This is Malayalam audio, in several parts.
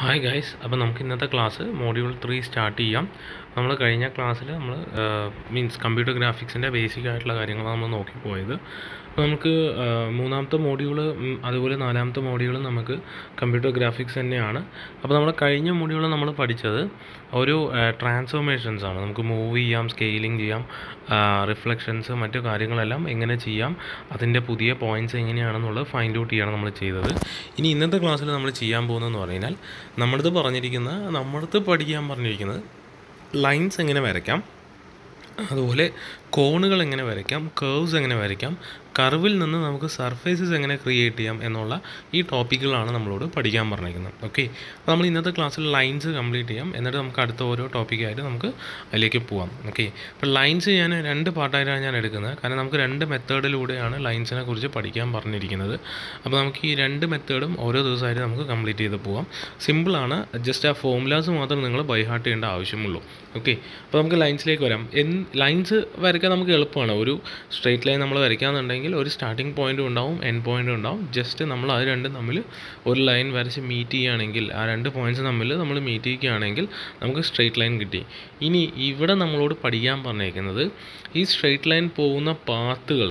ഹായ് ഗൈസ് അപ്പോൾ നമുക്ക് ഇന്നത്തെ ക്ലാസ് മോഡ്യൂൾ ത്രീ സ്റ്റാർട്ട് ചെയ്യാം നമ്മൾ കഴിഞ്ഞ ക്ലാസ്സിൽ നമ്മൾ മീൻസ് കമ്പ്യൂട്ടർ ഗ്രാഫിക്സിൻ്റെ ബേസിക് ആയിട്ടുള്ള കാര്യങ്ങളാണ് നമ്മൾ നോക്കി പോയത് അപ്പോൾ നമുക്ക് ആ, മൂന്നാമത്തെ മോഡ്യൂൾ അതുപോലെ നാലാമത്തെ മോഡ്യൂൾ നമുക്ക് കമ്പ്യൂട്ടർ ഗ്രാഫിക്സ് തന്നെയാണ് അപ്പോൾ നമ്മൾ കഴിഞ്ഞ മോഡ്യൂൾ നമ്മൾ പഠിച്ചത് ഒരു ട്രാൻസ്ഫോർമേഷൻസ് ആണ് നമുക്ക് മൂവ് ചെയ്യാം സ്കെയിലിംഗ് ചെയ്യാം റിഫ്ലക്ഷൻസ് മറ്റു കാര്യങ്ങളെല്ലാം എങ്ങനെ ചെയ്യാം അതിൻ്റെ പുതിയ പോയിൻറ്റ്സ് എങ്ങനെയാണെന്നുള്ളത് ഫൈൻഡ് ഔട്ട് ചെയ്യാണ് നമ്മൾ ചെയ്തത് ഇനി ഇന്നത്തെ ക്ലാസ്സിൽ നമ്മൾ ചെയ്യാൻ പോകുന്നതെന്ന് പറഞ്ഞു കഴിഞ്ഞാൽ നമ്മളടുത്ത് പറഞ്ഞിരിക്കുന്ന നമ്മളടുത്ത് പഠിക്കാൻ പറഞ്ഞിരിക്കുന്നത് ലൈൻസ് എങ്ങനെ വരയ്ക്കാം അതുപോലെ കോണുകൾ എങ്ങനെ വരയ്ക്കാം കേർവ്സ് എങ്ങനെ വരയ്ക്കാം കർവിൽ നിന്ന് നമുക്ക് സർഫേസസ് എങ്ങനെ ക്രിയേറ്റ് ചെയ്യാം എന്നുള്ള ഈ ടോപ്പിക്കുകളാണ് നമ്മളോട് പഠിക്കാൻ പറഞ്ഞിരിക്കുന്നത് ഓക്കെ അപ്പോൾ നമ്മൾ ഇന്നത്തെ ക്ലാസ്സിൽ ലൈൻസ് കംപ്ലീറ്റ് ചെയ്യാം എന്നിട്ട് നമുക്ക് അടുത്ത ഓരോ ടോപ്പിക്കായിട്ട് നമുക്ക് അതിലേക്ക് പോവാം ഓക്കെ അപ്പോൾ ലൈൻസ് ഞാൻ രണ്ട് പാർട്ടായിട്ടാണ് ഞാൻ എടുക്കുന്നത് കാരണം നമുക്ക് രണ്ട് മെത്തേഡിലൂടെയാണ് ലൈൻസിനെ കുറിച്ച് പഠിക്കാൻ പറഞ്ഞിരിക്കുന്നത് അപ്പോൾ നമുക്ക് ഈ രണ്ട് മെത്തേഡും ഓരോ ദിവസമായിട്ട് നമുക്ക് കംപ്ലീറ്റ് ചെയ്ത് പോവാം സിമ്പിളാണ് ജസ്റ്റ് ആ ഫോമുലാസ് മാത്രം നിങ്ങൾ ബൈ ഹാർട്ട് ചെയ്യേണ്ട ആവശ്യമുള്ളൂ ഓക്കെ അപ്പോൾ നമുക്ക് ലൈൻസിലേക്ക് വരാം എൻ ലൈൻസ് വരയ്ക്കാൻ നമുക്ക് എളുപ്പമാണ് ഒരു സ്ട്രെയിറ്റ് ലൈൻ നമ്മൾ വരയ്ക്കാന്നുണ്ടെങ്കിൽ ഒരു സ്റ്റാർട്ടിംഗ് പോയിന്റും ഉണ്ടാവും എൻഡ് പോയിന്റും ഉണ്ടാവും ജസ്റ്റ് നമ്മൾ അത് രണ്ടും തമ്മിൽ ഒരു ലൈൻ വരച്ച് മീറ്റ് ചെയ്യുകയാണെങ്കിൽ ആ രണ്ട് പോയിന്റ്സ് തമ്മിൽ നമ്മൾ മീറ്റ് ചെയ്യുകയാണെങ്കിൽ നമുക്ക് സ്ട്രെയിറ്റ് ലൈൻ കിട്ടി ഇനി ഇവിടെ നമ്മളോട് പഠിക്കാൻ പറഞ്ഞേക്കുന്നത് ഈ സ്ട്രെയിറ്റ് ലൈൻ പോകുന്ന പാത്തുകൾ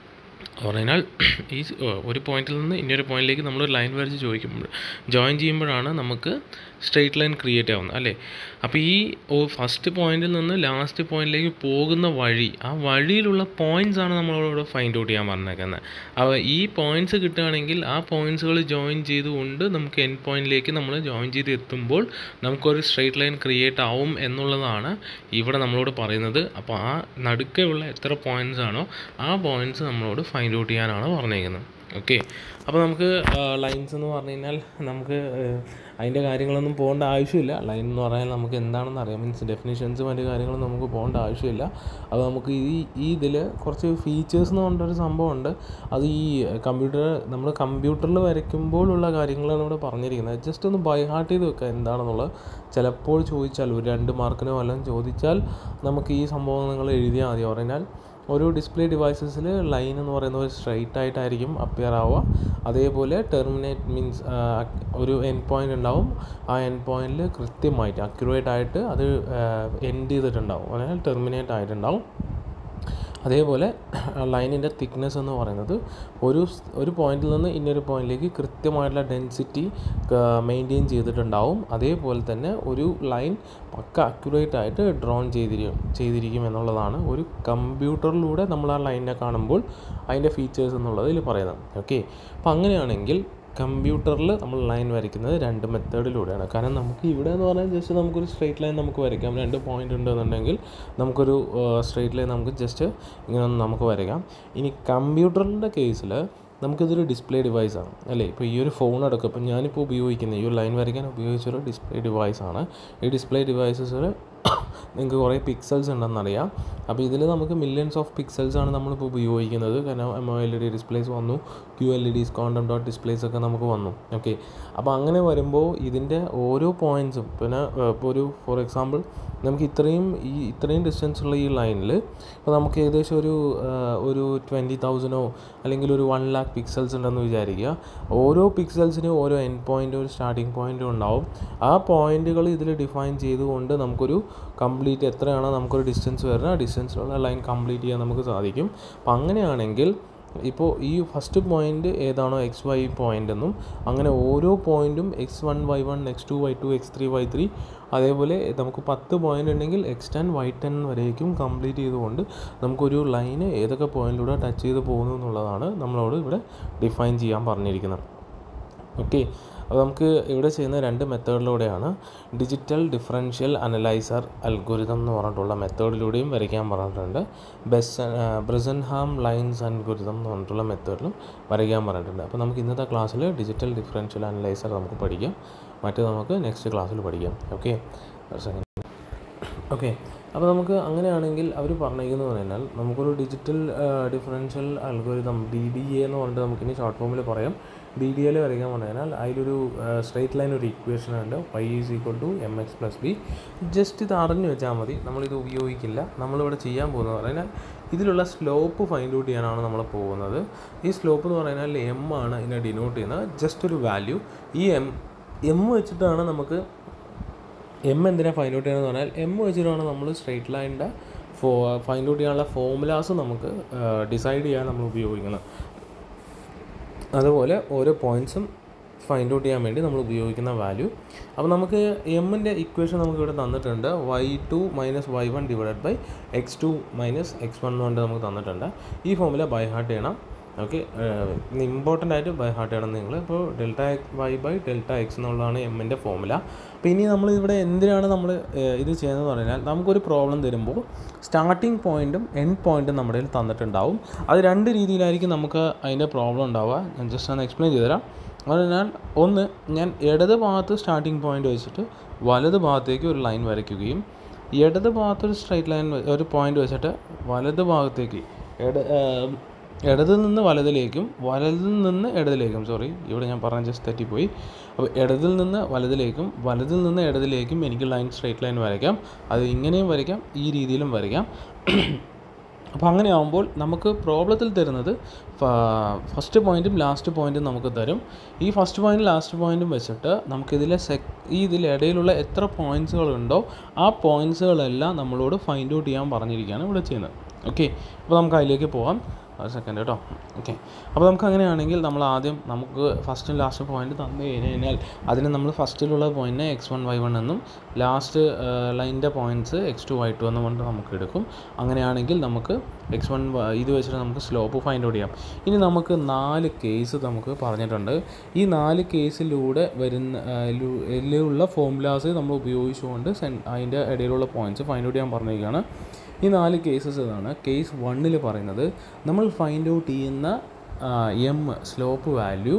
പറഞ്ഞാൽ ഈ സ്- ഓ, ഒരു പോയിന്റിൽ നിന്ന് ഇനിയൊരു പോയിന്റിലേക്ക് നമ്മൾ ഒരു ലൈൻ വരച്ച് ചോദിക്കുമ്പോൾ ജോയിൻ ചെയ്യുമ്പോഴാണ് നമുക്ക് സ്ട്രെയിറ്റ് ലൈൻ ക്രിയേറ്റ് ആവുന്നത് അല്ലേ അപ്പോൾ ഈ ഫസ്റ്റ് പോയിന്റിൽ നിന്ന് ലാസ്റ്റ് പോയിന്റിലേക്ക് പോകുന്ന വഴി ആ വഴിയിലുള്ള പോയിന്റ്സ് ആണ് നമ്മളോട് ഫൈൻഡ് ഔട്ട് ചെയ്യാൻ പറഞ്ഞേക്കുന്നത് അപ്പോൾ ഈ പോയിന്റ്സ് കിട്ടുകയാണെങ്കിൽ ആ പോയിന്റ്സുകൾ ജോയിൻ ചെയ്തുകൊണ്ട് നമുക്ക് എൻ പോയിന്റിലേക്ക് നമ്മൾ ജോയിൻ ചെയ്ത് എത്തുമ്പോൾ നമുക്കൊരു സ്ട്രെയിറ്റ് ലൈൻ ക്രിയേറ്റ് ആവും എന്നുള്ളതാണ് ഇവിടെ നമ്മളോട് പറയുന്നത് അപ്പോൾ ആ നടുക്കെയുള്ള എത്ര പോയിന്റ്സ് ആണോ ആ പോയിന്റ്സ് നമ്മളോട് ഫൈൻഡ് ഔട്ട് ചെയ്യാനാണ് പറഞ്ഞേക്കുന്നത് ഓക്കെ അപ്പോൾ നമുക്ക് ലൈൻസ് എന്ന് പറഞ്ഞു കഴിഞ്ഞാൽ നമുക്ക് അതിൻ്റെ കാര്യങ്ങളൊന്നും പോകേണ്ട ആവശ്യമില്ല ലൈൻ എന്ന് പറഞ്ഞാൽ നമുക്ക് എന്താണെന്ന് അറിയാം മീൻസ് ഡെഫിനിഷൻസ് മറ്റു കാര്യങ്ങളും നമുക്ക് പോകേണ്ട ആവശ്യമില്ല അത് നമുക്ക് ഈ ഈ ഇതിൽ കുറച്ച് ഫീച്ചേഴ്സ് എന്ന് പറഞ്ഞൊരു സംഭവമുണ്ട് അത് ഈ കമ്പ്യൂട്ടർ നമ്മൾ കമ്പ്യൂട്ടറിൽ വരയ്ക്കുമ്പോഴുള്ള കാര്യങ്ങളാണ് ഇവിടെ പറഞ്ഞിരിക്കുന്നത് ജസ്റ്റ് ഒന്ന് ബൈ ഹാർട്ട് ചെയ്ത് വെക്കുക എന്താണെന്നുള്ളത് ചിലപ്പോൾ ചോദിച്ചാൽ ഒരു രണ്ട് മാർക്കിനോ വല്ലതും ചോദിച്ചാൽ നമുക്ക് ഈ സംഭവം നിങ്ങൾ എഴുതിയാൽ മതി പറഞ്ഞാൽ ഒരു ഡിസ്പ്ലേ ഡിവൈസസിൽ ലൈൻ എന്ന് പറയുന്നത് സ്ട്രൈറ്റ് ആയിട്ടായിരിക്കും അപ്പിയർ ആവുക അതേപോലെ ടെർമിനേറ്റ് മീൻസ് ഒരു എൻ പോയിന്റ് ഉണ്ടാവും ആ എൻ പോയിന്റിൽ കൃത്യമായിട്ട് അക്യുറേറ്റ് ആയിട്ട് അത് എൻഡ് ചെയ്തിട്ടുണ്ടാവും അതിനാൽ ടെർമിനേറ്റ് ആയിട്ടുണ്ടാവും അതേപോലെ ലൈനിൻ്റെ തിക്നെസ് എന്ന് പറയുന്നത് ഒരു സ്- ഒരു പോയിന്റിൽ നിന്ന് ഇന്നൊരു പോയിന്റിലേക്ക് കൃത്യമായിട്ടുള്ള ഡെൻസിറ്റി മെയിൻറ്റെയിൻ ചെയ്തിട്ടുണ്ടാവും അതേപോലെ തന്നെ ഒരു ലൈൻ പക്ക അക്യുറേറ്റ് ആയിട്ട് ഡ്രോൺ ചെയ്തിരിക്കും ചെയ്തിരിക്കും എന്നുള്ളതാണ് ഒരു കമ്പ്യൂട്ടറിലൂടെ നമ്മൾ ആ ലൈനിനെ കാണുമ്പോൾ അതിൻ്റെ ഫീച്ചേഴ്സ് എന്നുള്ളത് ഇതിൽ പറയുന്നത് ഓക്കെ അപ്പോൾ അങ്ങനെയാണെങ്കിൽ കമ്പ്യൂട്ടറിൽ നമ്മൾ ലൈൻ വരയ്ക്കുന്നത് രണ്ട് മെത്തേഡിലൂടെയാണ് കാരണം നമുക്ക് ഇവിടെ എന്ന് പറഞ്ഞാൽ ജസ്റ്റ് നമുക്കൊരു സ്ട്രെയിറ്റ് ലൈൻ നമുക്ക് വരയ്ക്കാം രണ്ട് പോയിന്റ് ഉണ്ടെന്നുണ്ടെങ്കിൽ നമുക്കൊരു സ്ട്രെയിറ്റ് ലൈൻ നമുക്ക് ജസ്റ്റ് ഇങ്ങനെ ഒന്ന് നമുക്ക് വരയ്ക്കാം ഇനി കമ്പ്യൂട്ടറിൻ്റെ കേസിൽ നമുക്കിതൊരു ഡിസ്പ്ലേ ഡിവൈസാണ് അല്ലേ ഇപ്പോൾ ഈ ഒരു ഫോൺ എടുക്കുക ഇപ്പോൾ ഞാനിപ്പോൾ ഉപയോഗിക്കുന്ന ഈ ഒരു ലൈൻ വരയ്ക്കാൻ ഉപയോഗിച്ചൊരു ഡിസ്പ്ലേ ഡിവൈസാണ് ഈ ഡിസ്പ്ലേ ഡിവൈസസിൽ നിങ്ങൾക്ക് കുറേ പിക്സൽസ് ഉണ്ടെന്നറിയാം അപ്പോൾ ഇതിൽ നമുക്ക് മില്യൺസ് ഓഫ് പിക്സൽസ് ആണ് നമ്മളിപ്പോൾ ഉപയോഗിക്കുന്നത് കാരണം M O L E D displays വന്നു Q L E Ds quantum dot displays ഒക്കെ നമുക്ക് വന്നു ഓക്കെ അപ്പോൾ അങ്ങനെ വരുമ്പോൾ ഇതിൻ്റെ ഓരോ പോയിൻറ്റ്സും പിന്നെ ഏഹ്, ഇപ്പോൾ ഒരു ഫോർ എക്സാമ്പിൾ നമുക്ക് ഇത്രയും ഈ ഇത്രയും ഡിസ്റ്റൻസ് ഉള്ള ഈ ലൈനിൽ ഇപ്പോൾ നമുക്ക് ഏകദേശം ഒരു ഏഹ്, ഒരു ട്വൻറ്റി തൗസൻഡോ അല്ലെങ്കിൽ ഒരു വൺ ലാക്ക് പിക്സൽസ് ഉണ്ടെന്ന് വിചാരിക്കുക ഓരോ പിക്സൽസിനും ഓരോ എൻ പോയിൻ്റ് ഒരു സ്റ്റാർട്ടിംഗ് പോയിൻറ്റും ഉണ്ടാവും ആ പോയിന്റുകൾ ഇതിൽ ഡിഫൈൻ ചെയ്തുകൊണ്ട് നമുക്കൊരു കംപ്ലീറ്റ് എത്രയാണോ നമുക്കൊരു ഡിസ്റ്റൻസ് വരുന്നത് ആ ഡിസ്റ്റൻസിലുള്ള ലൈൻ കംപ്ലീറ്റ് ചെയ്യാൻ നമുക്ക് സാധിക്കും അപ്പം അങ്ങനെയാണെങ്കിൽ ഇപ്പോൾ ഈ ഫസ്റ്റ് പോയിന്റ് ഏതാണോ എക്സ് വൈ പോയിന്റ് എന്നും അങ്ങനെ ഓരോ പോയിന്റും x one y one x two y two x three y three അതേപോലെ നമുക്ക് പത്ത് പോയിന്റ് ഉണ്ടെങ്കിൽ എക്സ് ടെൻ വൈ ടെൻ വരേക്കും കംപ്ലീറ്റ് ചെയ്തുകൊണ്ട് നമുക്കൊരു ലൈന് ഏതൊക്കെ പോയിന്റിലൂടെ ടച്ച് ചെയ്ത് പോകുന്നു എന്നുള്ളതാണ് നമ്മളോട് ഇവിടെ ഡിഫൈൻ ചെയ്യാൻ പറഞ്ഞിരിക്കുന്നത് ഓക്കെ അപ്പോൾ നമുക്ക് ഇവിടെ ചെയ്യുന്ന രണ്ട് മെത്തേഡിലൂടെയാണ് ഡിജിറ്റൽ ഡിഫറൻഷ്യൽ അനലൈസർ അൽഗോരിതം എന്ന് പറഞ്ഞിട്ടുള്ള മെത്തേഡിലൂടെയും വരയ്ക്കാൻ പറഞ്ഞിട്ടുണ്ട് ബെസ് ബ്രിസൻഹാം ലൈൻസ് അൽഗോരിതം എന്ന് പറഞ്ഞിട്ടുള്ള മെത്തേഡിലും വരയ്ക്കാൻ പറഞ്ഞിട്ടുണ്ട് അപ്പോൾ നമുക്ക് ഇന്നത്തെ ക്ലാസ്സിൽ ഡിജിറ്റൽ ഡിഫറൻഷ്യൽ അനലൈസർ നമുക്ക് പഠിക്കാം മറ്റേ നമുക്ക് നെക്സ്റ്റ് ക്ലാസ്സിൽ പഠിക്കാം ഓക്കെ ഓക്കെ അപ്പോൾ നമുക്ക് അങ്ങനെയാണെങ്കിൽ അവർ പറഞ്ഞിരിക്കുന്നത് പറഞ്ഞാൽ നമുക്കൊരു digital differential algorithm D D A എന്ന് പറഞ്ഞിട്ട് നമുക്കിനി ഷോർട്ട് ഫോമിൽ പറയാം ഡി ഡി എയിൽ വരയ്ക്കാൻ പറഞ്ഞാൽ അതിലൊരു സ്ട്രേറ്റ് ലൈൻ ഒരു ഇക്വേഷൻ ഉണ്ട് y is equal to m x plus b just ഇത് അറിഞ്ഞു വെച്ചാൽ മതി നമ്മളിത് ഉപയോഗിക്കില്ല നമ്മളിവിടെ ചെയ്യാൻ പോകുന്നത് പറഞ്ഞാൽ ഇതിലുള്ള സ്ലോപ്പ് ഫൈൻഡ് ഔട്ട് ചെയ്യാനാണ് നമ്മൾ പോകുന്നത് ഈ സ്ലോപ്പ് എന്ന് പറഞ്ഞാൽ എം ആണ് ഇതിനെ ഡിനോട്ട് ചെയ്യുന്നത് ജസ്റ്റ് ഒരു വാല്യൂ ഈ എം എം വെച്ചിട്ടാണ് നമുക്ക് എം എന്തിനാണ് ഫൈൻഡ് ഔട്ട് ചെയ്യണമെന്ന് പറഞ്ഞാൽ എം വെച്ചിട്ടാണ് നമ്മൾ സ്ട്രേറ്റ് ലൈനിൻ്റെ ഫോ ഫൈൻഡ് ഔട്ട് ചെയ്യാനുള്ള ഫോമുലാസ് നമുക്ക് ഡിസൈഡ് ചെയ്യാൻ നമ്മൾ ഉപയോഗിക്കുന്നത് അതുപോലെ ഓരോ പോയിൻറ്റ്സും ഫൈൻഡ് ഔട്ട് ചെയ്യാൻ വേണ്ടി നമ്മൾ ഉപയോഗിക്കുന്ന വാല്യൂ അപ്പോൾ നമുക്ക് എമ്മിൻ്റെ ഇക്വേഷൻ നമുക്ക് ഇവിടെ തന്നിട്ടുണ്ട് y two minus y one divided by x two minus x one കൊണ്ട് നമുക്ക് തന്നിട്ടുണ്ട് ഈ ഫോമില ബൈ ഹാർട്ട് ചെയ്യണം ഓക്കെ ഇമ്പോർട്ടൻ്റ് ആയിട്ട് ബൈ ഹാർട്ട് ചെയ്യണം നിങ്ങൾ ഇപ്പോൾ delta x y by delta x എന്നുള്ളതാണ് എമ്മിൻ്റെ ഫോമുല അപ്പോൾ ഇനി നമ്മൾ ഇവിടെ എന്തിനാണ് നമ്മൾ ഇത് ചെയ്യുന്നത് പറഞ്ഞാൽ നമുക്കൊരു പ്രോബ്ലം തരുമ്പോൾ സ്റ്റാർട്ടിംഗ് പോയിൻറ്റും എൻഡ് പോയിൻറ്റും നമ്മുടെ കയ്യിൽ തന്നിട്ടുണ്ടാവും അത് രണ്ട് രീതിയിലായിരിക്കും നമുക്ക് അതിൻ്റെ പ്രോബ്ലം ഉണ്ടാവുക ഞാൻ ജസ്റ്റ് ഒന്ന് എക്സ്പ്ലെയിൻ ചെയ്തുതരാം അതിനാൽ ഒന്ന് ഞാൻ ഇടത് ഭാഗത്ത് സ്റ്റാർട്ടിംഗ് പോയിന്റ് വെച്ചിട്ട് വലത് ഭാഗത്തേക്ക് ഒരു ലൈൻ വരയ്ക്കുകയും ഇടത് ഭാഗത്ത് ഒരു സ്ട്രൈറ്റ് ലൈൻ ഒരു പോയിന്റ് വെച്ചിട്ട് വലത് ഭാഗത്തേക്ക് ഇട ഇടതിൽ നിന്ന് വലതിലേക്കും വലതിൽ നിന്ന് ഇടതിലേക്കും സോറി ഇവിടെ ഞാൻ പറഞ്ഞ ജസ്റ്റ് തെറ്റിപ്പോയി അപ്പോൾ ഇടതിൽ നിന്ന് വലതിലേക്കും വലതിൽ നിന്ന് ഇടതിലേക്കും എനിക്ക് ലൈൻ സ്ട്രൈറ്റ് ലൈൻ വരയ്ക്കാം അത് ഇങ്ങനെയും വരയ്ക്കാം ഈ രീതിയിലും വരയ്ക്കാം അപ്പോൾ അങ്ങനെ ആകുമ്പോൾ നമുക്ക് പ്രോബ്ലത്തിൽ തരുന്നത് ഫസ്റ്റ് പോയിൻറ്റും ലാസ്റ്റ് പോയിൻറ്റും നമുക്ക് തരും ഈ ഫസ്റ്റ് പോയിൻറ്റും ലാസ്റ്റ് പോയിൻറ്റും വെച്ചിട്ട് നമുക്കിതിലെ സെക് ഈ ഇതിലിടയിലുള്ള എത്ര പോയിൻറ്റ്സുകളുണ്ടോ ആ പോയിൻറ്റ്സുകളെല്ലാം നമ്മളോട് ഫൈൻഡ് ഔട്ട് ചെയ്യാൻ പറഞ്ഞിരിക്കുകയാണ് ഇവിടെ ചെയ്യുന്നത് ഓക്കെ അപ്പോൾ നമുക്ക് അതിലേക്ക് പോകാം ഒരു സെക്കൻഡ് കേട്ടോ ഓക്കെ അപ്പോൾ നമുക്ക് അങ്ങനെയാണെങ്കിൽ നമ്മൾ ആദ്യം നമുക്ക് ഫസ്റ്റും ലാസ്റ്റ് പോയിന്റ് തന്നു കഴിഞ്ഞ് കഴിഞ്ഞാൽ അതിന് നമ്മൾ ഫസ്റ്റിലുള്ള പോയിന്റിനെ എക്സ് വൺ വൈ വൺ എന്നും ലാസ്റ്റ് ലൈനിൻ്റെ points x two y two എന്നും കൊണ്ട് നമുക്ക് എടുക്കും അങ്ങനെയാണെങ്കിൽ നമുക്ക് എക്സ് വൺ ഇത് വെച്ചിട്ട് നമുക്ക് സ്ലോപ്പ് ഫൈൻഡ് ഔട്ട് ചെയ്യാം ഇനി നമുക്ക് നാല് കേസ് നമുക്ക് പറഞ്ഞിട്ടുണ്ട് ഈ നാല് കേസിലൂടെ വരുന്ന ഉള്ള ഫോമുലാസ് നമ്മൾ ഉപയോഗിച്ചുകൊണ്ട് സെൻ അതിൻ്റെ ഇടയിലുള്ള പോയിന്റ്സ് ഫൈൻഡ് ഔട്ട് ചെയ്യാൻ പറഞ്ഞിരിക്കുകയാണ് ഈ നാല് കേസസ് ഇതാണ് കേസ് വണ്ണിൽ പറയുന്നത് നമ്മൾ ഫൈൻഡ് ഔട്ട് ചെയ്യുന്ന എം സ്ലോപ്പ് വാല്യൂ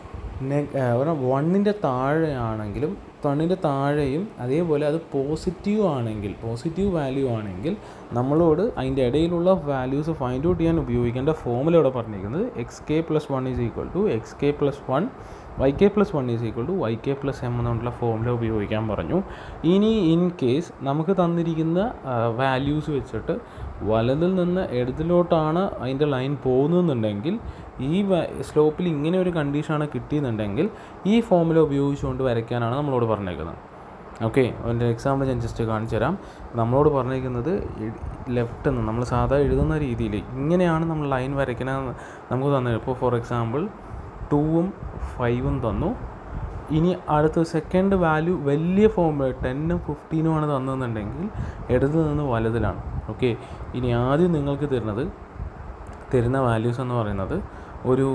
വണ്ണിൻ്റെ താഴെയാണെങ്കിലും വണ്ണിൻ്റെ താഴെയും അതേപോലെ അത് പോസിറ്റീവ് ആണെങ്കിൽ പോസിറ്റീവ് വാല്യൂ ആണെങ്കിൽ നമ്മളോട് അതിൻ്റെ ഇടയിലുള്ള വാല്യൂസ് ഫൈൻഡ് ഔട്ട് ചെയ്യാൻ ഉപയോഗിക്കേണ്ട ഫോമുല ഇവിടെ പറഞ്ഞിരിക്കുന്നത് x k plus one is equal to x k plus one y k plus one is equal to y k plus m എന്നുള്ള ഫോമുല ഉപയോഗിക്കാൻ പറഞ്ഞു ഇനി ഇൻ കേസ് നമുക്ക് തന്നിരിക്കുന്ന വാല്യൂസ് വെച്ചിട്ട് വലതിൽ നിന്ന് ഇടതിലോട്ടാണ് അതിൻ്റെ ലൈൻ പോകുന്നതെന്നുണ്ടെങ്കിൽ ഈ സ്ലോപ്പിൽ ഇങ്ങനെ ഒരു കണ്ടീഷനാണ് കിട്ടിയെന്നുണ്ടെങ്കിൽ ഈ ഫോമുല ഉപയോഗിച്ചുകൊണ്ട് വരയ്ക്കാനാണ് നമ്മളോട് പറഞ്ഞേക്കുന്നത് ഓക്കെ അതിൻ്റെ എക്സാമ്പിൾ ഞാൻ ജസ്റ്റ് കാണിച്ചു തരാം നമ്മളോട് പറഞ്ഞിരിക്കുന്നത് ലെഫ്റ്റ് നിന്ന് നമ്മൾ സാധാ എഴുതുന്ന രീതിയിൽ ഇങ്ങനെയാണ് നമ്മൾ ലൈൻ വരയ്ക്കണമെന്ന് നമുക്ക് തന്നത് ഇപ്പോൾ ഫോർ എക്സാമ്പിൾ ടൂവും ഫൈവും തന്നു ഇനി അടുത്ത സെക്കൻഡ് വാല്യൂ വലിയ ഫോം ടെന്നും ഫിഫ്റ്റീനും ആണ് തന്നതെന്നുണ്ടെങ്കിൽ ഇടത് നിന്ന് വലതിലാണ് ഓക്കെ ഇനി ആദ്യം നിങ്ങൾക്ക് തരുന്നത് തരുന്ന വാല്യൂസ് എന്ന് പറയുന്നത് ഒരു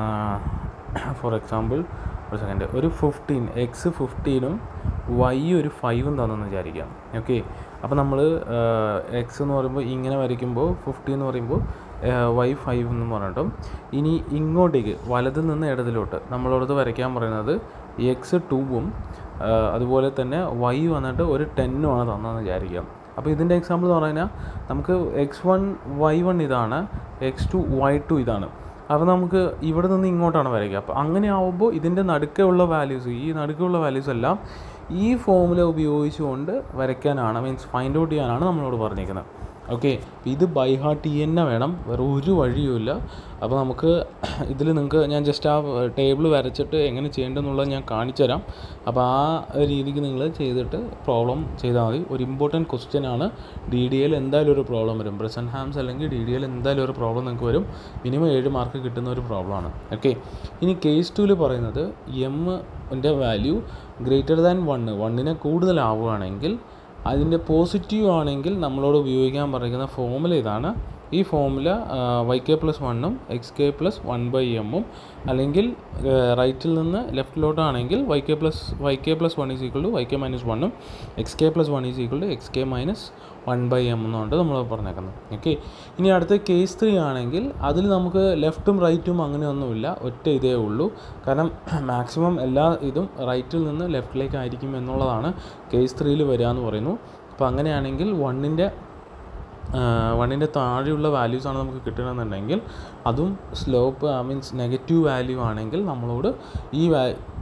ഫോർ എക്സാമ്പിൾ ഒരു സെക്കൻഡ് ഒരു ഫിഫ്റ്റീൻ എക്സ് ഫിഫ്റ്റീനും വൈ ഒരു ഫൈവും തന്നെന്ന് വിചാരിക്കാം ഓക്കെ അപ്പോൾ നമ്മൾ എക്സ് എന്ന് പറയുമ്പോൾ ഇങ്ങനെ വരയ്ക്കുമ്പോൾ ഫിഫ്റ്റി എന്ന് പറയുമ്പോൾ വൈ ഫൈവ് എന്ന് പറഞ്ഞിട്ടും ഇനി ഇങ്ങോട്ടേക്ക് വലതിൽ നിന്ന് ഇടതിലോട്ട് നമ്മളോടത് വരയ്ക്കാൻ പറയുന്നത് എക്സ് ടൂവും അതുപോലെ തന്നെ വൈ വന്നിട്ട് ഒരു ടെന്നുമാണ് തന്നതെന്ന് വിചാരിക്കാം അപ്പോൾ ഇതിൻ്റെ എക്സാമ്പിൾ എന്ന് പറഞ്ഞാൽ നമുക്ക് എക്സ് വൺ വൈ വൺ ഇതാണ് എക്സ് ടു വൈ ടു ഇതാണ് അപ്പോൾ നമുക്ക് ഇവിടെ നിന്ന് ഇങ്ങോട്ടാണ് വരയ്ക്കുക അപ്പോൾ അങ്ങനെ ആവുമ്പോൾ ഇതിൻ്റെ നടുക്കുള്ള വാല്യൂസ് ഈ നടുക്കുള്ള വാല്യൂസ് എല്ലാം ഈ ഫോമുല ഉപയോഗിച്ചുകൊണ്ട് വരയ്ക്കാനാണ് മീൻസ് ഫൈൻഡ് ഔട്ട് ചെയ്യാനാണ് നമ്മളോട് പറഞ്ഞിരിക്കുന്നത് ഓക്കെ ഇത് ബൈ ഹാർട്ട് തന്നെ വേണം വേറെ ഒരു വഴിയുമില്ല അപ്പോൾ നമുക്ക് ഇതിൽ നിങ്ങൾക്ക് ഞാൻ ജസ്റ്റ് ആ ടേബിൾ വരച്ചിട്ട് എങ്ങനെ ചെയ്യേണ്ടതെന്നുള്ളത് ഞാൻ കാണിച്ചു തരാം അപ്പോൾ ആ രീതിക്ക് നിങ്ങൾ ചെയ്തിട്ട് പ്രോബ്ലം ചെയ്താൽ മതി ഒരു ഇമ്പോർട്ടൻറ്റ് ക്വസ്റ്റ്യൻ ആണ് ഡി ഡി എൽ എന്തായാലും ഒരു പ്രോബ്ലം വരും ബ്രസൻ ഹാംസ് അല്ലെങ്കിൽ ഡി ഡി എൽ എന്തായാലും ഒരു പ്രോബ്ലം നിങ്ങൾക്ക് വരും മിനിമം ഏഴ് മാർക്ക് കിട്ടുന്ന ഒരു പ്രോബ്ലമാണ് ഓക്കെ ഇനി കേസ് ടുവിൽ പറയുന്നത് എമ്മിൻ്റെ വാല്യൂ ഗ്രേറ്റർ ദാൻ വണ്ണ് വണ്ണിനെ കൂടുതലാവുകയാണെങ്കിൽ അതിൻ്റെ പോസിറ്റീവ് ആണെങ്കിൽ നമ്മളോട് ഉപയോഗിക്കാൻ പറയുന്ന ഫോമുല ഇതാണ് ഈ ഫോമുല വൈ കെ പ്ലസ് വണ്ണും x k plus one by എമ്മും അല്ലെങ്കിൽ റൈറ്റിൽ നിന്ന് ലെഫ്റ്റിലോട്ടാണെങ്കിൽ y k plus y k plus one is equal to y k minus വണ്ണും x k plus one is equal to x k minus one by m എന്നുകൊണ്ട് നമ്മൾ പറഞ്ഞേക്കുന്നത് ഓക്കെ ഇനി അടുത്ത കേസ് ത്രീ ആണെങ്കിൽ അതിൽ നമുക്ക് ലെഫ്റ്റും റൈറ്റും അങ്ങനെയൊന്നുമില്ല ഒറ്റ ഇതേ ഉള്ളൂ കാരണം മാക്സിമം എല്ലാ ഇതും റൈറ്റിൽ നിന്ന് ലെഫ്റ്റിലേക്കായിരിക്കും എന്നുള്ളതാണ് കേസ് ത്രീയിൽ വരിക എന്ന് പറയുന്നു അപ്പോൾ അങ്ങനെയാണെങ്കിൽ വണ്ണിൻ്റെ വണ്ണിൻ്റെ താഴെയുള്ള വാല്യൂസാണ് നമുക്ക് കിട്ടണമെന്നുണ്ടെങ്കിൽ അതും സ്ലോപ്പ് മീൻസ് നെഗറ്റീവ് വാല്യൂ ആണെങ്കിൽ നമ്മളോട് ഈ വാ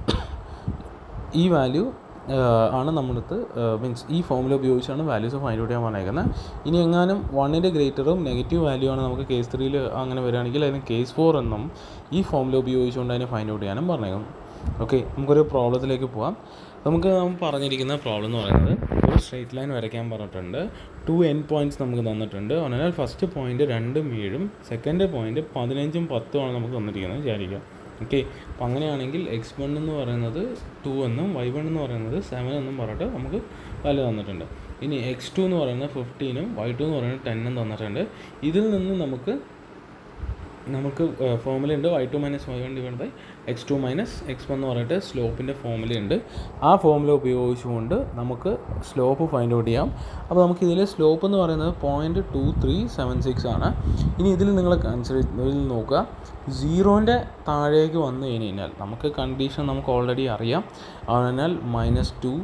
ഈ വാല്യൂ ആണ് നമ്മളടുത്ത് മീൻസ് ഈ ഫോമുല ഉപയോഗിച്ചാണ് വാല്യൂസ് ഫൈൻഡ് ഔട്ട് ചെയ്യാൻ പറഞ്ഞേക്കുന്നത് ഇനി എങ്ങാനും വണ്ണിൻ്റെ ഗ്രേറ്ററും നെഗറ്റീവ് വാല്യൂ ആണ് നമുക്ക് കേസ് ത്രീയിൽ അങ്ങനെ വരികയാണെങ്കിൽ അതിന് കേസ് ഫോർ എന്നും ഈ ഫോമുല ഉപയോഗിച്ചുകൊണ്ട് അതിനെ ഫൈൻഡ് ഔട്ട് ചെയ്യാനും പറഞ്ഞേക്കും ഓക്കെ നമുക്കൊരു പ്രോബ്ലത്തിലേക്ക് പോവാം നമുക്ക് നമ്മൾ പറഞ്ഞിരിക്കുന്ന പ്രോബ്ലം എന്ന് പറയുന്നത് ഒരു സ്ട്രെയിറ്റ് ലൈൻ വരയ്ക്കാൻ പറഞ്ഞിട്ടുണ്ട് ടു എൻ പോയിൻറ്റ്സ് നമുക്ക് തന്നിട്ടുണ്ട് അതിനാൽ ഫസ്റ്റ് പോയിൻറ്റ് രണ്ടും ഏഴും സെക്കൻഡ് പോയിൻറ്റ് പതിനഞ്ചും പത്തുമാണ് നമുക്ക് തന്നിരിക്കുന്നത് വിചാരിക്കുക ഓക്കെ അപ്പോൾ അങ്ങനെയാണെങ്കിൽ എക്സ് വൺ എന്ന് പറയുന്നത് ടു എന്നും വൈ വൺ എന്ന് പറയുന്നത് സെവൻ എന്നും പറഞ്ഞിട്ട് നമുക്ക് വാല്യൂ തന്നിട്ടുണ്ട് ഇനി എക്സ് ടു എന്ന് പറയുന്നത് ഫിഫ്റ്റീനും വൈ ടു എന്ന് പറയുന്നത് ടെന്നും തന്നിട്ടുണ്ട് ഇതിൽ നിന്ന് നമുക്ക് നമുക്ക് ഫോമുല ഉണ്ട് y two minus y one divide by x two minus x one എന്ന് പറഞ്ഞിട്ട് സ്ലോപ്പിൻ്റെ ഫോമുല ഉണ്ട് ആ ഫോമുല ഉപയോഗിച്ചുകൊണ്ട് നമുക്ക് സ്ലോപ്പ് ഫൈൻഡ് ഔട്ട് ചെയ്യാം അപ്പോൾ നമുക്ക് ഇതിൽ സ്ലോപ്പ് എന്ന് പറയുന്നത് point two three seven six ആണ് ഇനി ഇതിൽ നിങ്ങൾ കൺസിഡർ ഇതിൽ നോക്കുക സീറോൻ്റെ താഴേക്ക് വന്നു കഴിഞ്ഞ് കഴിഞ്ഞാൽ നമുക്ക് കണ്ടീഷൻ നമുക്ക് ഓൾറെഡി അറിയാം അതിനാൽ minus two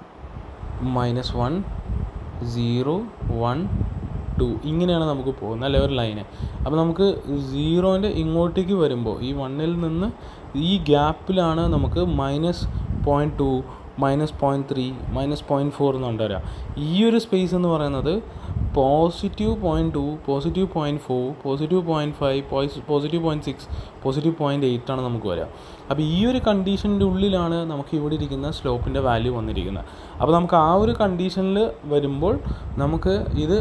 minus one zero one two ഇങ്ങനെയാണ് നമുക്ക് പോകുന്നത് അല്ലെ ഒരു ലൈന് അപ്പോൾ നമുക്ക് സീറോൻ്റെ ഇങ്ങോട്ടേക്ക് വരുമ്പോൾ ഈ വണ്ണിൽ നിന്ന് ഈ ഗ്യാപ്പിലാണ് നമുക്ക് minus point two minus point three minus point four എന്നുണ്ട് വരിക ഈ ഒരു സ്പേസ് എന്ന് പറയുന്നത് positive point two positive point four positive point five positive point six positive point eight ആണ് നമുക്ക് വരിക അപ്പോൾ ഈ ഒരു കണ്ടീഷൻ്റെ ഉള്ളിലാണ് നമുക്ക് ഇവിടെ ഇരിക്കുന്ന സ്ലോപ്പിൻ്റെ വാല്യൂ വന്നിരിക്കുന്നത് അപ്പോൾ നമുക്ക് ആ ഒരു കണ്ടീഷനിൽ വരുമ്പോൾ നമുക്ക് ഇത്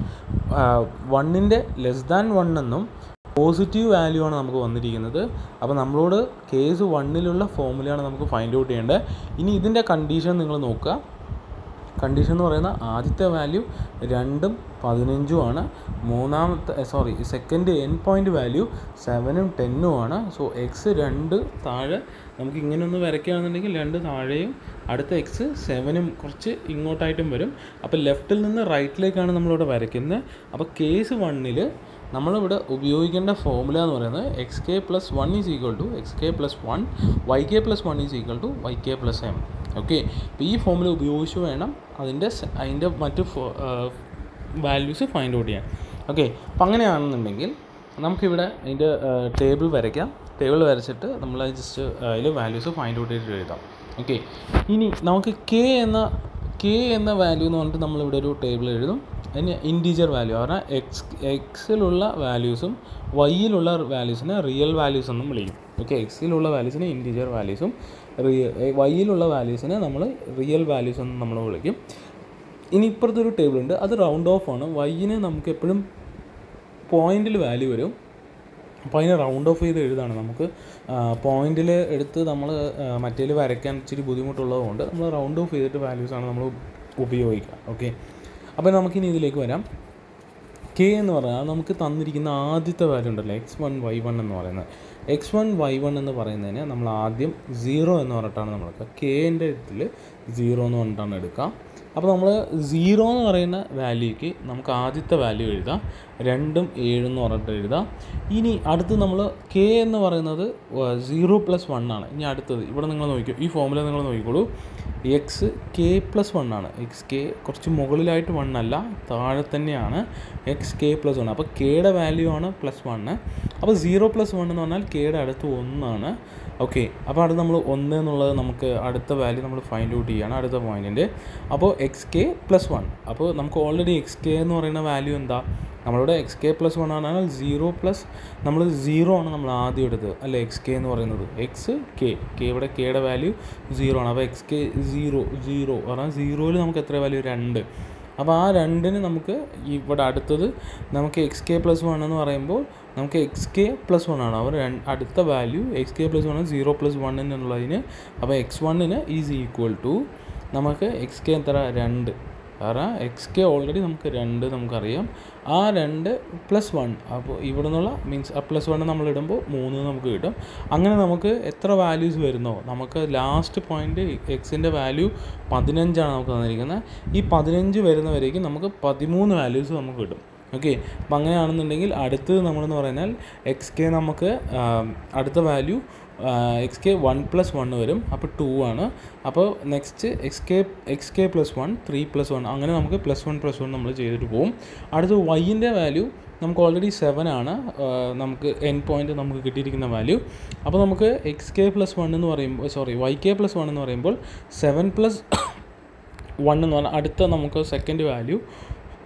വണ്ണിൻ്റെ ലെസ് ദാൻ വൺ എന്നും പോസിറ്റീവ് വാല്യൂ ആണ് നമുക്ക് വന്നിരിക്കുന്നത് അപ്പോൾ നമ്മളോട് കേസ് വണ്ണിലുള്ള ഫോമുലയാണ് നമുക്ക് ഫൈൻഡ് ഔട്ട് ചെയ്യേണ്ടത് ഇനി ഇതിൻ്റെ കണ്ടീഷൻ നിങ്ങൾ നോക്കുക കണ്ടീഷൻ എന്ന് പറയുന്ന ആദ്യത്തെ വാല്യൂ രണ്ടും പതിനഞ്ചും ആണ് മൂന്നാമത്തെ sorry second n point value സെവനും ടെന്നും ആണ് സോ എക്സ് രണ്ട് താഴെ നമുക്ക് ഇങ്ങനെ ഒന്ന് വരയ്ക്കുകയാണെന്നുണ്ടെങ്കിൽ രണ്ട് താഴെയും അടുത്ത എക്സ് സെവനും കുറച്ച് ഇങ്ങോട്ടായിട്ടും വരും അപ്പോൾ ലെഫ്റ്റിൽ നിന്ന് റൈറ്റിലേക്കാണ് നമ്മളിവിടെ വരയ്ക്കുന്നത് അപ്പോൾ കേസ് വണ്ണിൽ നമ്മളിവിടെ ഉപയോഗിക്കേണ്ട ഫോമുല എന്ന് പറയുന്നത് x k plus one is equal to x k plus one y k plus one is equal to y k plus m okay അപ്പോൾ ഈ ഫോമുല ഉപയോഗിച്ച് വേണം അതിൻ്റെ അതിൻ്റെ മറ്റ് വാല്യൂസ് ഫൈൻഡ് ഔട്ട് ചെയ്യാൻ ഓക്കെ അപ്പം അങ്ങനെയാണെന്നുണ്ടെങ്കിൽ നമുക്കിവിടെ അതിൻ്റെ ടേബിൾ വരയ്ക്കാം ടേബിൾ വരച്ചിട്ട് നമ്മൾ ജസ്റ്റ് അതിൽ വാല്യൂസ് ഫൈൻഡ് ഔട്ട് ചെയ്തിട്ട് എഴുതാം ഓക്കെ ഇനി നമുക്ക് കെ എന്ന കെ എന്ന വാല്യൂ എന്ന് പറഞ്ഞിട്ട് നമ്മളിവിടെ ഒരു ടേബിൾ എഴുതും അതിന് ഇൻറ്റീജർ വാല്യൂ പറഞ്ഞാൽ എക്സ് എക്സിലുള്ള വാല്യൂസും വൈയിലുള്ള വാല്യൂസിനെ റിയൽ വാല്യൂസ് എന്നും വിളിക്കും ഓക്കെ എക്സിലുള്ള വാല്യൂസിനെ ഇൻറ്റീജർ വാല്യൂസും റിയൽ വൈയിലുള്ള വാല്യൂസിനെ നമ്മൾ റിയൽ വാല്യൂസ് എന്ന് നമ്മൾ വിളിക്കും ഇനി ഇപ്പുറത്തെ ഒരു ടേബിൾ ഉണ്ട് അത് റൗണ്ട് ഓഫ് ആണ് വൈയിന് നമുക്ക് എപ്പോഴും പോയിന്റിൽ വാല്യൂ വരും അപ്പോൾ അതിനെ റൗണ്ട് ഓഫ് ചെയ്ത് എഴുതാണ് നമുക്ക് പോയിന്റിൽ എടുത്ത് നമ്മൾ മറ്റേൽ വരയ്ക്കാൻ ഇച്ചിരി ബുദ്ധിമുട്ടുള്ളതുകൊണ്ട് നമ്മൾ റൗണ്ട് ഓഫ് ചെയ്തിട്ട് വാല്യൂസാണ് നമ്മൾ ഉപയോഗിക്കുക ഓക്കെ അപ്പോൾ നമുക്കിനി ഇതിലേക്ക് വരാം കെ എന്ന് പറഞ്ഞാൽ നമുക്ക് തന്നിരിക്കുന്ന ആദ്യത്തെ വാല്യൂ ഉണ്ടല്ലോ എക്സ് വൺ വൈ വൺ എന്ന് പറയുന്നത് എക്സ് വൺ വൈ വൺ എന്ന് പറയുന്നതിന് നമ്മൾ ആദ്യം സീറോ എന്ന് പറഞ്ഞിട്ടാണ് നമ്മൾ എടുക്കുക കെൻ്റെ ഇതിൽ സീറോ എന്ന് പറഞ്ഞിട്ടാണ് എടുക്കുക അപ്പോൾ നമ്മൾ സീറോ എന്ന് പറയുന്ന വാല്യൂക്ക് നമുക്ക് ആദ്യത്തെ വാല്യൂ എഴുതാം രണ്ടും ഏഴെന്ന് പറഞ്ഞിട്ട് എഴുതാം ഇനി അടുത്ത് നമ്മൾ കെ എന്ന് പറയുന്നത് സീറോ പ്ലസ് വൺ ആണ് ഇനി അടുത്തത് ഇവിടെ നിങ്ങൾ നോക്കിക്കോ ഈ ഫോമുല നിങ്ങൾ നോക്കിക്കോളൂ എക്സ് കെ പ്ലസ് വൺ ആണ് എക്സ് കെ കുറച്ച് മുകളിലായിട്ട് വൺ അല്ല താഴെ തന്നെയാണ് എക്സ് കെ പ്ലസ് വൺ അപ്പോൾ കെയുടെ വാല്യൂ ആണ് പ്ലസ് വണ്ണ് അപ്പോൾ സീറോ പ്ലസ് വൺ എന്ന് പറഞ്ഞാൽ കെയുടെ അടുത്ത് ഒന്നാണ് ഓക്കെ അപ്പോൾ അടുത്ത് നമ്മൾ ഒന്ന് എന്നുള്ളത് നമുക്ക് അടുത്ത വാല്യൂ നമ്മൾ ഫൈൻഡ് ഔട്ട് ചെയ്യുകയാണ് അടുത്ത പോയിൻറ്റിൻ്റെ അപ്പോൾ എക്സ് കെ പ്ലസ് വൺ അപ്പോൾ നമുക്ക് ഓൾറെഡി എക്സ് കെ എന്ന് പറയുന്ന വാല്യൂ എന്താ നമ്മളിവിടെ എക്സ് കെ പ്ലസ് വൺ ആണെങ്കിൽ സീറോ പ്ലസ് നമ്മൾ സീറോ ആണ് നമ്മൾ ആദ്യം എടുത്തത് അല്ലേ എക്സ് കെ എന്ന് പറയുന്നത് എക്സ് കെ കെ ഇവിടെ കെയുടെ വാല്യൂ സീറോ ആണ് അപ്പോൾ എക്സ് കെ സീറോ സീറോ പറഞ്ഞാൽ സീറോയിൽ നമുക്ക് എത്ര വാല്യൂ രണ്ട് അപ്പോൾ ആ രണ്ടിന് നമുക്ക് ഇവിടെ അടുത്തത് നമുക്ക് എക്സ് കെ പ്ലസ് വൺ എന്ന് പറയുമ്പോൾ നമുക്ക് എക്സ് കെ പ്ലസ് വൺ ആണ് അവർ അടുത്ത value x k plus one zero plus one എന്നുള്ളതിന് അപ്പോൾ എക്സ് വണ്ണിന് ഈസ് ഈക്വൽ ടു നമുക്ക് എക്സ് കെ എത്ര രണ്ട് കാരണം എക്സ് കെ ഓൾറെഡി നമുക്ക് രണ്ട് നമുക്കറിയാം ആ രണ്ട് പ്ലസ് വൺ അപ്പോൾ ഇവിടെ നിന്നുള്ള മീൻസ് ആ പ്ലസ് വൺ നമ്മൾ ഇടുമ്പോൾ മൂന്ന് നമുക്ക് കിട്ടും അങ്ങനെ നമുക്ക് എത്ര വാല്യൂസ് വരുന്നോ നമുക്ക് ലാസ്റ്റ് പോയിൻ്റ് എക്സിൻ്റെ വാല്യൂ പതിനഞ്ചാണ് നമുക്ക് തന്നിരിക്കുന്നത് ഈ പതിനഞ്ച് വരുന്നവരേക്കും നമുക്ക് പതിമൂന്ന് വാല്യൂസ് നമുക്ക് കിട്ടും ഓക്കെ അപ്പം അങ്ങനെയാണെന്നുണ്ടെങ്കിൽ അടുത്തത് നമ്മളെന്ന് പറഞ്ഞാൽ എക്സ് കെ നമുക്ക് അടുത്ത value x k one plus one വരും അപ്പോൾ ടു ആണ് അപ്പോൾ next x k x k plus one three plus one അങ്ങനെ നമുക്ക് പ്ലസ് വൺ പ്ലസ് വൺ നമ്മൾ ചെയ്തിട്ട് പോകും അടുത്ത് വൈൻ്റെ വാല്യൂ നമുക്ക് ഓൾറെഡി സെവൻ ആണ് നമുക്ക് എൻ പോയിൻ്റ് നമുക്ക് കിട്ടിയിരിക്കുന്ന വാല്യൂ അപ്പോൾ നമുക്ക് എക്സ് കെ പ്ലസ് വൺ എന്ന് പറയുമ്പോൾ sorry y k plus one എന്ന് പറയുമ്പോൾ സെവൻ പ്ലസ് വൺ എന്ന് പറഞ്ഞാൽ അടുത്ത നമുക്ക് second value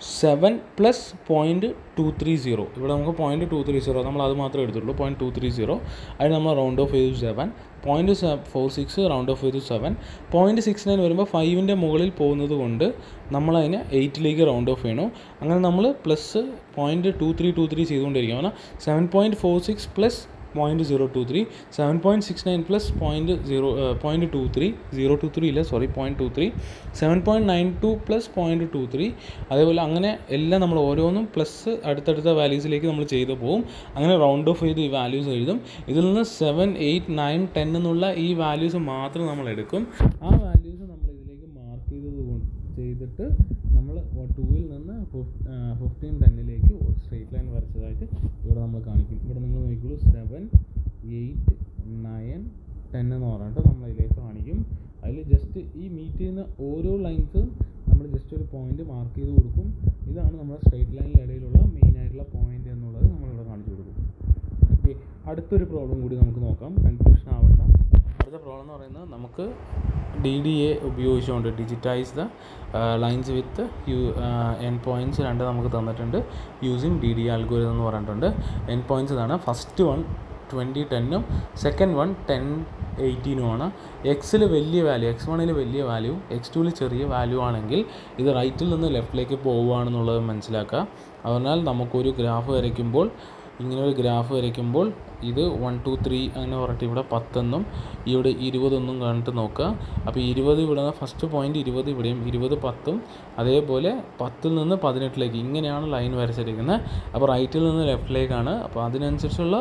seven plus point two three zero ഇവിടെ നമുക്ക് പോയിൻറ്റ് ടു ത്രീ സീറോ നമ്മൾ അത് മാത്രമേ എടുത്തുള്ളൂ പോയിൻറ്റ് ടു ത്രീ സീറോ അതിന് നമ്മൾ റൗണ്ട് ഓഫ് ചെയ്തു seven point four six round off ചെയ്തു സെവൻ പോയിൻറ്റ് സിക്സ് നയൻ വരുമ്പോൾ ഫൈവിൻ്റെ മുകളിൽ പോകുന്നത് കൊണ്ട് നമ്മളതിനെ എയ്റ്റിലേക്ക് റൗണ്ട് ഓഫ് ചെയ്യണം അങ്ങനെ നമ്മൾ plus point two three two three ചെയ്തുകൊണ്ടിരിക്കും കാരണം seven point four six plus point zero two three seven point six nine plus point zero point two three zero two three ഇല്ല sorry point two three seven point nine two plus point two three അതേപോലെ അങ്ങനെ എല്ലാം നമ്മൾ ഓരോന്നും പ്ലസ് അടുത്തടുത്ത വാല്യൂസിലേക്ക് നമ്മൾ ചെയ്ത് പോകും അങ്ങനെ റൗണ്ട് ഓഫ് ചെയ്ത് ഈ വാല്യൂസ് എഴുതും ഇതിൽ നിന്ന് സെവൻ എയ്റ്റ് നയൻ ടെൻ എന്നുള്ള ഈ വാല്യൂസ് മാത്രം നമ്മൾ എടുക്കും ആ വാല്യൂസ് നമ്മൾ ഇതിലേക്ക് മാർക്ക് ചെയ്തത് കൊണ്ട് ചെയ്തിട്ട് നമ്മൾ ടൂവിൽ നിന്ന് ഫിഫ്റ്റീൻ ടെന്നിലേക്ക് സ്ട്രേറ്റ് ലൈൻ വരച്ചതായിട്ട് ഇവിടെ നമ്മൾ കാണിക്കും ഇവിടെ നിങ്ങൾ നോക്കിക്കോളൂ സെവൻ എയ്റ്റ് നയൻ ടെൻ എന്ന് പറഞ്ഞിട്ട് നമ്മൾ ഇതിലേക്ക് കാണിക്കും അതിൽ ജസ്റ്റ് ഈ മീറ്റ് ചെയ്യുന്ന ഓരോ ലൈൻസും നമ്മൾ ജസ്റ്റ് ഒരു പോയിന്റ് മാർക്ക് ചെയ്ത് കൊടുക്കും ഇതാണ് നമ്മുടെ സ്ട്രേറ്റ് ലൈനിൻ്റെ ഇടയിലുള്ള മെയിൻ ആയിട്ടുള്ള പോയിന്റ് എന്നുള്ളത് നമ്മളിവിടെ കാണിച്ചു കൊടുക്കും ഓക്കെ അടുത്തൊരു പ്രോബ്ലം കൂടി നമുക്ക് നോക്കാം കൺഫ്യൂഷൻ ആവണ്ട അടുത്ത പ്രോബ്ലം എന്ന് പറയുന്നത് നമുക്ക് ഡി ഡി എ ഉപയോഗിച്ചുകൊണ്ട് digitize the lines with you n points രണ്ട് നമുക്ക് തന്നിട്ടുണ്ട് യൂസിങ് ഡി ഡി ആൽഗോരിതം എന്ന് പറഞ്ഞിട്ടുണ്ട് എൻ പോയിൻറ്റ്സ് ഇതാണ് ഫസ്റ്റ് വൺ ട്വൻറ്റി ടെന്നും സെക്കൻഡ് വൺ ടെൻ എയ്റ്റീനുമാണ് എക്സിൽ വലിയ വാല്യൂ എക്സ് വണ്ണിൽ വലിയ വാല്യൂ എക്സ് ടുവിൽ ചെറിയ വാല്യൂ ആണെങ്കിൽ ഇത് റൈറ്റിൽ നിന്ന് ലെഫ്റ്റിലേക്ക് പോവുകയാണെന്നുള്ളത് മനസ്സിലാക്കുക അതിനാൽ നമുക്കൊരു ഗ്രാഫ് വരയ്ക്കുമ്പോൾ ഇങ്ങനെ ഒരു ഗ്രാഫ് വരയ്ക്കുമ്പോൾ ഇത് വൺ ടു ത്രീ അങ്ങനെ പറഞ്ഞിട്ട് ഇവിടെ പത്തെന്നും ഇവിടെ ഇരുപതെന്നും കണ്ടിട്ട് നോക്കുക അപ്പോൾ ഇരുപത് ഇവിടെ ഫസ്റ്റ് പോയിന്റ് ഇരുപത് ഇവിടെയും ഇരുപത് പത്തും അതേപോലെ പത്തിൽ നിന്ന് പതിനെട്ടിലേക്ക് ഇങ്ങനെയാണ് ലൈൻ വരച്ചിരിക്കുന്നത് അപ്പോൾ റൈറ്റിൽ നിന്ന് ലെഫ്റ്റിലേക്കാണ് അപ്പോൾ അതിനനുസരിച്ചുള്ള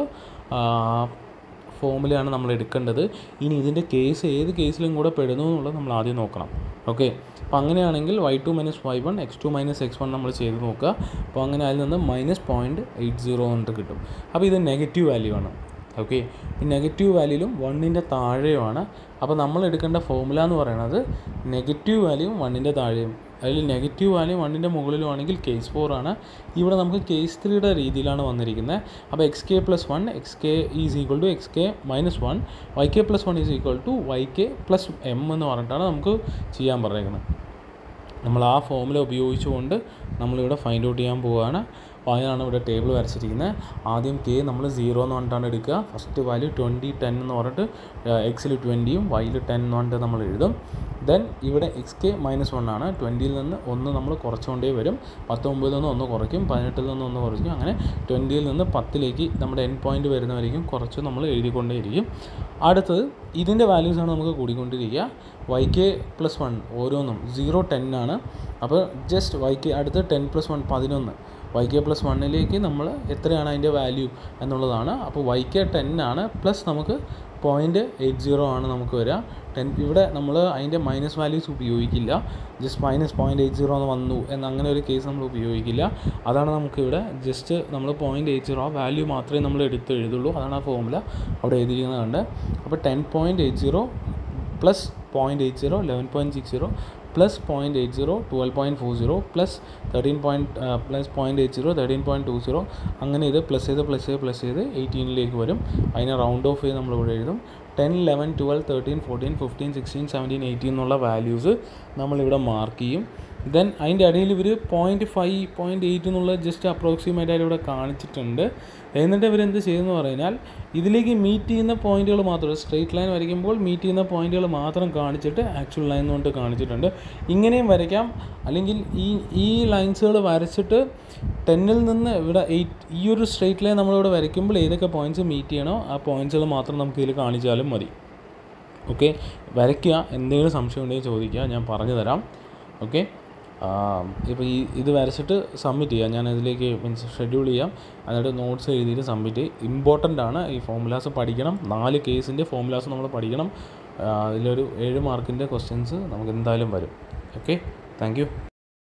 ഫോമിലാണ് നമ്മൾ എടുക്കേണ്ടത് ഇനി ഇതിൻ്റെ കേസ് ഏത് കേസിലും കൂടെ പെടുന്നു എന്നുള്ളത് നമ്മൾ ആദ്യം നോക്കണം ഓക്കെ അപ്പോൾ അങ്ങനെയാണെങ്കിൽ y two minus y one x two minus x one നമ്മൾ ചെയ്ത് നോക്കുക അപ്പോൾ അങ്ങനെ അതിൽ നിന്ന് മൈനസ് പോയിൻറ്റ് എയ്റ്റ് സീറോ എന്നിട്ട് കിട്ടും അപ്പോൾ ഇത് നെഗറ്റീവ് വാല്യൂ ആണ് ഓക്കെ ഈ നെഗറ്റീവ് വാല്യൂലും വണ്ണിൻ്റെ താഴെയുമാണ് അപ്പോൾ നമ്മൾ എടുക്കേണ്ട ഫോർമുല എന്ന് പറയുന്നത് നെഗറ്റീവ് വാല്യൂവും വണ്ണിൻ്റെ താഴെയും അതിൽ നെഗറ്റീവ് വാല്യൂ വണ്ണിൻ്റെ മുകളിലും ആണെങ്കിൽ കേസ് ഫോർ ആണ് ഇവിടെ നമുക്ക് കേസ് ത്രീയുടെ രീതിയിലാണ് വന്നിരിക്കുന്നത് അപ്പോൾ x k plus one x k is equal to x k minus one y k plus one is equal to y k plus m എന്ന് പറഞ്ഞിട്ടാണ് നമുക്ക് ചെയ്യാൻ പറഞ്ഞിരിക്കുന്നത് നമ്മൾ ആ ഫോമുല ഉപയോഗിച്ചുകൊണ്ട് നമ്മളിവിടെ ഫൈൻഡ് ഔട്ട് ചെയ്യാൻ പോവുകയാണ് അപ്പോൾ അതിനാണ് ഇവിടെ ടേബിൾ വരച്ചിരിക്കുന്നത് ആദ്യം കെ നമ്മൾ സീറോ എന്ന് പറഞ്ഞിട്ടാണ് എടുക്കുക ഫസ്റ്റ് വാല്യൂ ട്വൻറ്റി ടെൻ എന്ന് പറഞ്ഞിട്ട് എക്സിൽ ട്വൻറ്റിയും വൈയിൽ ടെൻ എന്ന് പറഞ്ഞിട്ട് നമ്മൾ എഴുതും ദെൻ ഇവിടെ എക്സ് കെ മൈനസ് വൺ ആണ് ട്വൻറ്റിയിൽ നിന്ന് ഒന്ന് നമ്മൾ കുറച്ചുകൊണ്ടേ വരും പത്തൊമ്പതിൽ നിന്ന് ഒന്ന് കുറയ്ക്കും പതിനെട്ടിൽ നിന്ന് ഒന്ന് കുറയ്ക്കും അങ്ങനെ ട്വൻറ്റിയിൽ നിന്ന് പത്തിലേക്ക് നമ്മുടെ എൻ പോയിന്റ് വരുന്നവരേക്കും കുറച്ച് നമ്മൾ എഴുതിക്കൊണ്ടേയിരിക്കും അടുത്തത് ഇതിൻ്റെ വാല്യൂസാണ് നമുക്ക് കൂടിക്കൊണ്ടിരിക്കുക വൈ കെ പ്ലസ് വൺ ഓരോന്നും സീറോ ടെൻ ആണ് അപ്പോൾ ജസ്റ്റ് വൈ കെ അടുത്ത് ടെൻ പ്ലസ് വൺ പതിനൊന്ന് വൈ കെ പ്ലസ് വണ്ണിലേക്ക് നമ്മൾ എത്രയാണ് അതിൻ്റെ വാല്യൂ എന്നുള്ളതാണ് അപ്പോൾ വൈ കെ ടെൻ ആണ് പ്ലസ് നമുക്ക് പോയിൻറ്റ് എയ്റ്റ് സീറോ ആണ് നമുക്ക് വരിക ടെൻ ഇവിടെ നമ്മൾ അതിൻ്റെ മൈനസ് വാല്യൂസ് ഉപയോഗിക്കില്ല just minus point eight zero എന്ന് വന്നു എന്ന് അങ്ങനെ ഒരു കേസ് നമ്മൾ ഉപയോഗിക്കില്ല അതാണ് നമുക്കിവിടെ ജസ്റ്റ് നമ്മൾ പോയിൻറ്റ് എയ്റ്റ് സീറോ വാല്യൂ മാത്രമേ നമ്മൾ എടുത്ത് എഴുതുള്ളൂ അതാണ് ആ ഫോമുല അവിടെ എഴുതിയിരിക്കുന്നത് കണ്ട് അപ്പോൾ ten point eight zero plus point eight zero eleven point six zero plus point eight zero twelve point four zero plus thirteen point plus point eight zero thirteen point two zero അങ്ങനെ ഇത് പ്ലസ് ചെയ്ത് പ്ലസ് ചെയ്ത് പ്ലസ് ചെയ്ത് എയ്റ്റീനിലേക്ക് വരും അതിനെ റൗണ്ട് ഓഫ് ചെയ്ത് നമ്മളിവിടെ എഴുതും ten eleven twelve thirteen fourteen fifteen sixteen seventeen eighteen എന്നുള്ള വാല്യൂസ് നമ്മളിവിടെ മാർക്ക് ചെയ്യും ദെൻ അതിൻ്റെ ഇടയിൽ ഇവർ പോയിൻറ്റ് ഫൈവ് പോയിൻറ്റ് എയ്റ്റ് എന്നുള്ള ജസ്റ്റ് അപ്രോക്സിമേറ്റ് ആയിട്ട് ഇവിടെ കാണിച്ചിട്ടുണ്ട് എന്നിട്ട് ഇവരെന്ത് ചെയ്യുമെന്ന് പറഞ്ഞാൽ ഇതിലേക്ക് മീറ്റ് ചെയ്യുന്ന പോയിന്റുകൾ മാത്രം സ്ട്രെയിറ്റ് ലൈൻ വരയ്ക്കുമ്പോൾ മീറ്റ് ചെയ്യുന്ന പോയിന്റുകൾ മാത്രം കാണിച്ചിട്ട് ആക്ച്വൽ ലൈൻ കൊണ്ട് കാണിച്ചിട്ടുണ്ട് ഇങ്ങനെയും വരയ്ക്കാം അല്ലെങ്കിൽ ഈ ഈ ലൈൻസുകൾ വരച്ചിട്ട് ടെന്നിൽ നിന്ന് ഇവിടെ എയ്റ്റ് ഈ ഒരു സ്ട്രെയിറ്റ് ലൈൻ നമ്മളിവിടെ വരയ്ക്കുമ്പോൾ ഏതൊക്കെ പോയിന്റ്സ് മീറ്റ് ചെയ്യണോ ആ പോയിന്റ്സുകൾ മാത്രം നമുക്ക് ഇതിൽ കാണിച്ചാലും മതി ഓക്കെ വരയ്ക്കുക എന്തെങ്കിലും സംശയം ഉണ്ടെങ്കിൽ ചോദിക്കുക ഞാൻ പറഞ്ഞു തരാം ഓക്കെ ഇപ്പോൾ ഈ ഇത് വരച്ചിട്ട് സബ്മിറ്റ് ചെയ്യാം ഞാൻ അതിലേക്ക് മീൻസ് ഷെഡ്യൂൾ ചെയ്യാം എന്നിട്ട് നോട്ട്സ് എഴുതിയിട്ട് സബ്മിറ്റ് ഇമ്പോർട്ടൻ്റ് ആണ് ഈ ഫോമുലാസ് പഠിക്കണം നാല് കേസിൻ്റെ ഫോമുലാസ് നമ്മൾ പഠിക്കണം അതിലൊരു ഏഴ് മാർക്കിൻ്റെ ക്വസ്റ്റ്യൻസ് നമുക്ക് എന്തായാലും വരും ഓക്കെ താങ്ക് യു